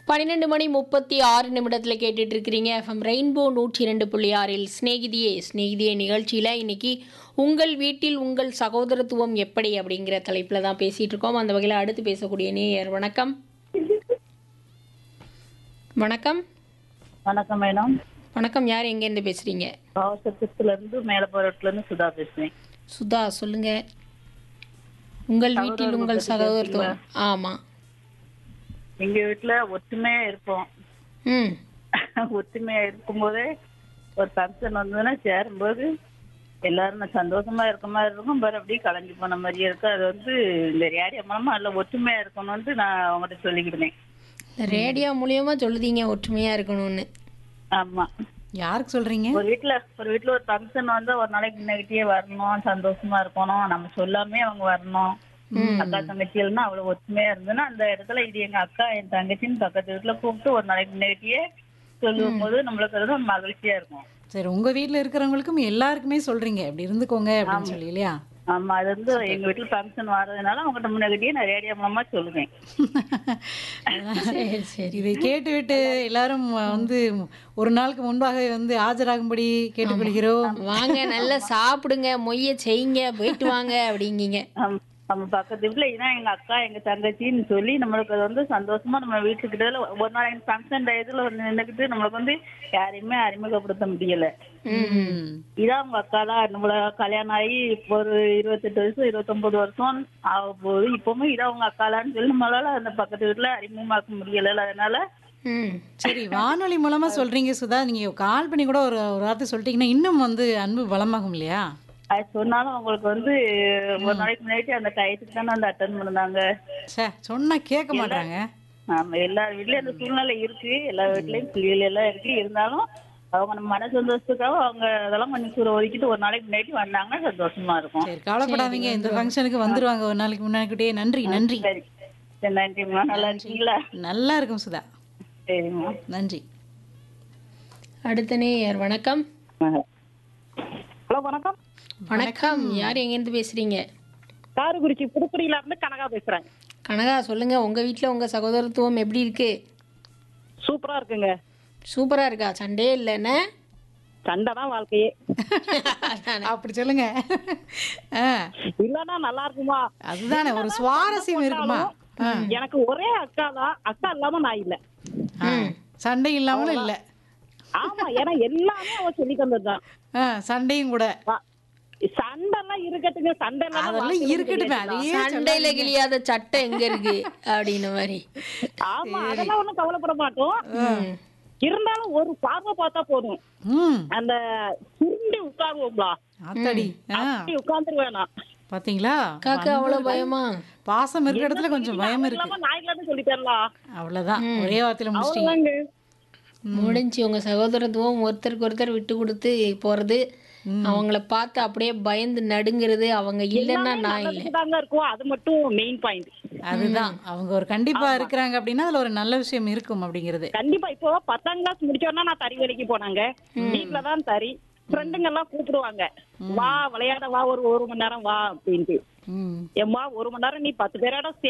பன்னிரெண்டு மணி முப்பத்தி ஆறு நிமிடத்தில் கேட்டுட்டு இருக்கிறீங்க எஃப்எம் ரெயின்போ நூற்றி இரண்டு புள்ளி ஆறில் ஸ்நேகிதியே ஸ்நேகிதியே நிகழ்ச்சியில் இன்னைக்கு உங்கள் வீட்டில் உங்கள் சகோதரத்துவம் எப்படி அப்படிங்கிற தலைப்பில் தான் பேசிகிட்டு இருக்கோம் அந்த வகையில் அடுத்து பேசக்கூடிய நேயர் வணக்கம் வணக்கம் வணக்கம் மேடம் வணக்கம் யார் எங்கேருந்து பேசுகிறீங்க பாவசத்துல இருந்து மேலப்போரட்டுல இருந்து சுதா பேசுறேன் சுதா சொல்லுங்க உங்கள் வீட்டில் உங்கள் சகோதரத்துவம் ஆமாம் எங்க வீட்டுல ஒற்றுமையா இருப்போம் ம் ஒற்றுமையா இருக்கும்போதே ஒரு ஃபங்க்ஷன் வந்ததுன்னா சேரும்போது எல்லாரும் நான் சந்தோஷமா இருக்க மாதிரி இருக்கும் பாரு அப்படியே கலைஞ்சு போன மாதிரியே இருக்கு அது வந்து இந்த ரேடியோ மூலமா நல்ல ஒற்றுமையா இருக்கணும்னு நான் அவங்ககிட்ட சொல்லிக்கிட்டேன் இந்த ரேடியோ மூலியமாக சொல்லுதீங்க ஒற்றுமையாக இருக்கணும்னு ஆமா யாருக்கு சொல்றீங்க ஒரு வீட்ல ஒரு வீட்ல ஒரு ஃபங்க்ஷன் வந்தா ஒரு நாளைக்கு முன்னாடியே வரணும் சந்தோஷமா இருக்கணும் நம்ம சொல்லாமே அவங்க வரணும் அக்கா தங்கச்சிகள்னா அவ்வளவு ஒற்றுமையா இருந்ததுன்னா அந்த இடத்துல இது எங்க அக்கா என் தங்கச்சின்னு பக்கத்து வீட்டுல கூப்பிட்டு ஒரு நாளைக்கு முன்னாடியே சொல்லும் போது நம்மளுக்கு அது ஒரு மகிழ்ச்சியா இருக்கும் சரி உங்க வீட்ல இருக்கிறவங்களுக்கும் எல்லாருக்குமே சொல்றீங்க இப்படி இருந்துக்கோங்க அப்படின்னு சொல்லி இல்லையா ஆமா அது வந்து எங்க வீட்டுல ஃபங்க்ஷன் வர்றதுனால அவங்ககிட்ட முன்னாடியே நான் ரேடியோ மூலமா சொல்லுவேன் சரி சரி இதை கேட்டுவிட்டு எல்லாரும் வந்து ஒரு நாளுக்கு முன்பாக வந்து ஆஜராகும்படி கேட்டுக்கொள்கிறோம் வாங்க நல்லா சாப்பிடுங்க மொய்ய செய்யுங்க போயிட்டு வாங்க அப்படிங்கீங்க ஆம், நம்ம பக்கத்து வீட்டுல இதான் எங்க அக்கா எங்க தங்கச்சின்னு சொல்லி நம்மளுக்கு அது வந்து சந்தோஷமா நம்ம வீட்டுக்கிட்ட ஒரு நாள் எங்க ஃபங்க்ஷன் டயத்துல வந்து நின்னுக்கிட்டு நம்மளுக்கு வந்து யாரையுமே அறிமுகப்படுத்த முடியல ம். இதான் உங்க அக்கா தான் நம்மள கல்யாணம் ஆகி இப்போ ஒரு இருபத்தெட்டு வருஷம் இருபத்தொன்பது வருஷம் ஆக போகுது இப்பவுமே இதான் உங்க அக்காலான்னு சொல்லி நம்மளால அந்த பக்கத்து வீட்டுல அறிமுகமாக்க முடியல அதனால ம் சரி வானொலி மூலமா சொல்றீங்க சுதா நீங்க கால் பண்ணி கூட ஒரு ஒரு வார்த்தை சொல்லிட்டீங்கன்னா இன்னும் வந்து அன்பு பலமாகும் இல்லையா அது சொன்னாலும் அவங்களுக்கு வந்து ஒரு நாளைக்கு முன்னாடி அந்த டயத்துக்கு தானே அந்த அட்டன் பண்ணாங்க சே சொன்னா கேட்க மாட்டாங்க ஆமா எல்லா வீட்லயும் அந்த சூழ்நிலை இருக்கு எல்லா வீட்லயும் பிள்ளைகள் எல்லாம் இருக்கு இருந்தாலும் அவங்க நம்ம மன சந்தோஷத்துக்காக அவங்க அதெல்லாம் கொஞ்சம் சூற ஒதுக்கிட்டு ஒரு நாளைக்கு முன்னாடி வந்தாங்கன்னா சந்தோஷமா இருக்கும் சரி கவலைப்படாதீங்க இந்த ஃபங்க்ஷனுக்கு வந்துருவாங்க ஒரு நாளைக்கு முன்னாடியே நன்றி நன்றி சரி சரி நன்றிம்மா நல்லா இருக்கீங்களா நல்லா இருக்கும் சுதா சரிம்மா நன்றி அடுத்த நேயர் வணக்கம் ஹலோ வணக்கம் வணக்கம் யார் எங்கேருந்து பேசுறீங்க காரைக்குறிச்சி புதுக்குடியில இருந்து கனகா பேசுறேன் கனகா சொல்லுங்க உங்க வீட்டில் உங்க சகோதரத்துவம் எப்படி இருக்கு சூப்பரா இருக்குங்க சூப்பரா இருக்கா சண்டே இல்லைன்னு சண்டை தான் வாழ்க்கையே அப்படி சொல்லுங்க ஆ, இல்லன்னா நல்லா இருக்குமா அதுதானே ஒரு சுவாரஸ்யம் இருக்குமா ஆ, எனக்கு ஒரே அக்கா தான் அக்கா இல்லாம நான் இல்ல ஆ, சண்டை இல்லாமலும் இல்ல ஆமா ஏன்னா எல்லாமே அவ சொல்லி தந்ததுதான் ஆ, சண்டையும் கூட சண்டை எல்லாம் இருக்கட்டுங்க சண்டை எல்லாம் அதெல்லாம் இருக்கட்டுமே அதையே சண்டையில கிளியாத சட்டை எங்க இருக்கு அப்படின்ன மாதிரி ஆமா அதெல்லாம் ஒண்ணும் கவலைப்பட மாட்டோம் ம். இருந்தாலும் ஒரு பார்வை பார்த்தா போதும் ம் அந்த சுருண்டி உட்காருவோம்லா ஆத்தாடி ஆ அப்படி உட்கார்ந்துருவேன் நான் பாத்தீங்களா காக்கா அவ்வளவு பயமா பாசம் இருக்கிற இடத்துல கொஞ்சம் பயம் இருக்கு இல்லாம நாய்க்கலான்னு சொல்லிட்டேன்லாம் அவ்வளவுதான் ஒரே வார்த்தையில முடிச்சிட்டீங்க அவ்வளவுதாங்க முடிஞ்சு உங்க சகோதரத்துவம் ஒருத்தருக்கு ஒருத்தர் விட்டு கொடுத்து போறது அவங்கள பார்த்து அப்படியே பயந்து நடுங்கிறது அவங்க இல்லைன்னா நான் இல்லை நல்லதுக்கு தாங்க இருக்கும் அது மட்டும் மெயின் பாயிண்ட் அதுதான் அவங்க ஒரு கண்டிப்பா இருக்கிறாங்க அப்படின்னா அதுல ஒரு நல்ல விஷயம் இருக்கும் அப்படிங்கிறது கண்டிப்பா இப்போ பத்தாம் கிளாஸ் முடிச்சோன்னா நான் தறி வேலைக்கு போனாங்க வீட்டுல தான் தறி ஃப்ரெண்டுங்க எல்லாம் கூப்பிடுவாங்க வா விளையாட வா ஒரு ஒரு மணி நேரம் வா அப்படின்ட்டு ம் ஏம்மா ஒரு மணி நேரம் நீ பத்து பேரோட